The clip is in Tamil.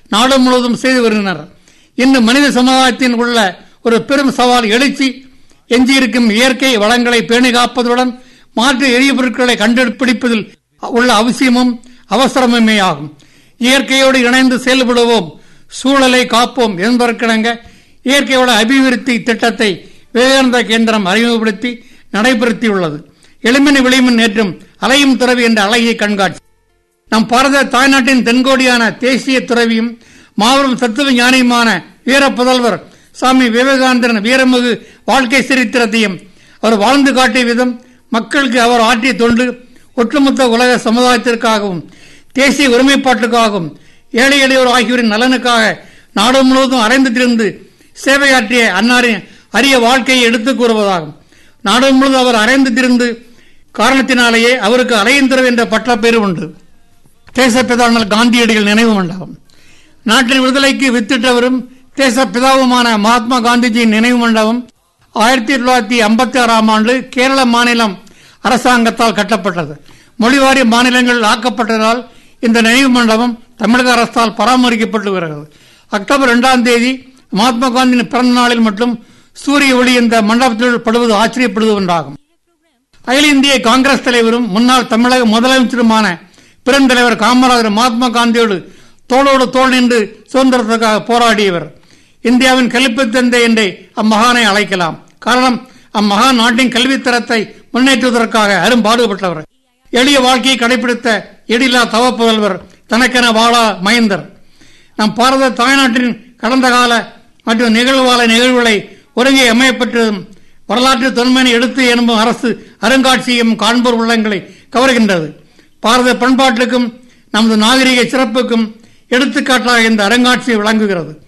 நாடு முழுவதும் செய்து வருகின்றனர் இன்று மனித சமுதாயத்தின் உள்ள ஒரு பெரும் சவால் எழுச்சி எஞ்சியிருக்கும் இயற்கை வளங்களை பேணி காப்பதுடன் மாற்று எரிபொருட்களை கண்டுபிடிப்பதில் உள்ள அவசியமும் அவசரமுமே ஆகும் இயற்கையோடு இணைந்து செயல்படுவோம் சூழலை காப்போம் என்பதற்கிணங்க இயற்கை வள அபிவிருத்தி திட்டத்தை விவேகானந்த கேந்திரம் அறிமுகப்படுத்தி நடைபெறுத்தியுள்ளது எளிமணி விளிமின் நேற்றும் அலையும் துறவி என்ற அழகிய கண்காட்சி நம் பாரத தாய்நாட்டின் தென்கோடியான தேசிய துறவியும் மாபெரும் தத்துவ ஞானியுமான வீர புதல்வர் சாமி விவேகானந்தரின் வீரமிகு வாழ்க்கை சரித்திரத்தையும் அவர் வாழ்ந்து காட்டிய விதம் மக்களுக்கு அவர் ஆற்றிய தொண்டு ஒட்டுமொத்த உலக சமுதாயத்திற்காகவும் தேசிய ஒருமைப்பாட்டுக்காகவும் ஏழை எளியோர் ஆகியோரின் நலனுக்காக நாடு முழுவதும் அரைந்து திரிந்து சேவையாற்றிய அன்னாரின் அரிய வாழ்க்கையை எடுத்துக் கூறுவதாகும் நாடு முழுவதும் அவர் அரைந்து திரிந்து காரணத்தினாலேயே அவருக்கு அலையந்திரவு என்ற பட்டப்பேறு உண்டு தேசப்பிதாமல் காந்தியடிகள் நினைவு மண்டபம் நாட்டின் விடுதலைக்கு வித்திட்டவரும் தேசப்பிதாவுமான மகாத்மா காந்திஜியின் நினைவு மண்டபம் ஆயிரத்தி தொள்ளாயிரத்தி ஐம்பத்தி ஆறாம் ஆண்டு கேரள மாநிலம் அரசாங்கத்தால் கட்டப்பட்டது மொழிவாரி மாநிலங்கள் ஆக்கப்பட்டதால் இந்த நினைவு மண்டபம் தமிழக அரசால் பராமரிக்கப்பட்டு வருகிறது அக்டோபர் இரண்டாம் தேதி மகாத்மா காந்தியின் பிறந்த நாளில் மட்டும் சூரிய ஒளி இந்த மண்டபத்தில் படுவது ஆச்சரியப்படுவது ஒன்றாகும் அகில இந்திய காங்கிரஸ் தலைவரும் முன்னாள் தமிழக முதலமைச்சருமான பெருந்தலைவர் காமராஜர் மகாத்மா காந்தியோடு தோளோடு தோள் நின்று சுதந்திரத்திற்காக போராடியவர் இந்தியாவின் கல்வி தந்தை என்றே அம்மகானை அழைக்கலாம் காரணம் அம்மகான் நாட்டின் கல்வித் தரத்தை முன்னேற்றுவதற்காக அரும்பாடுபட்டவர் எளிய வாழ்க்கையை கடைபிடித்த எடிலா தவப்புதல்வர் தனக்கென வாழா மைந்தர் நம் பாரத தாய்நாட்டின் கடந்த கால மற்றும் நிகழ்வால நிகழ்வுகளை ஒருங்கே அமையப்பட்டதும் வரலாற்று தொன்மையை எடுத்து எனும் அரசு அருங்காட்சியம் காண்போர் உள்ளங்களை கவர்கின்றது பாரத பண்பாட்டுக்கும் நமது நாகரிக சிறப்புக்கும் எடுத்துக்காட்டாக இந்த அருங்காட்சியம் விளங்குகிறது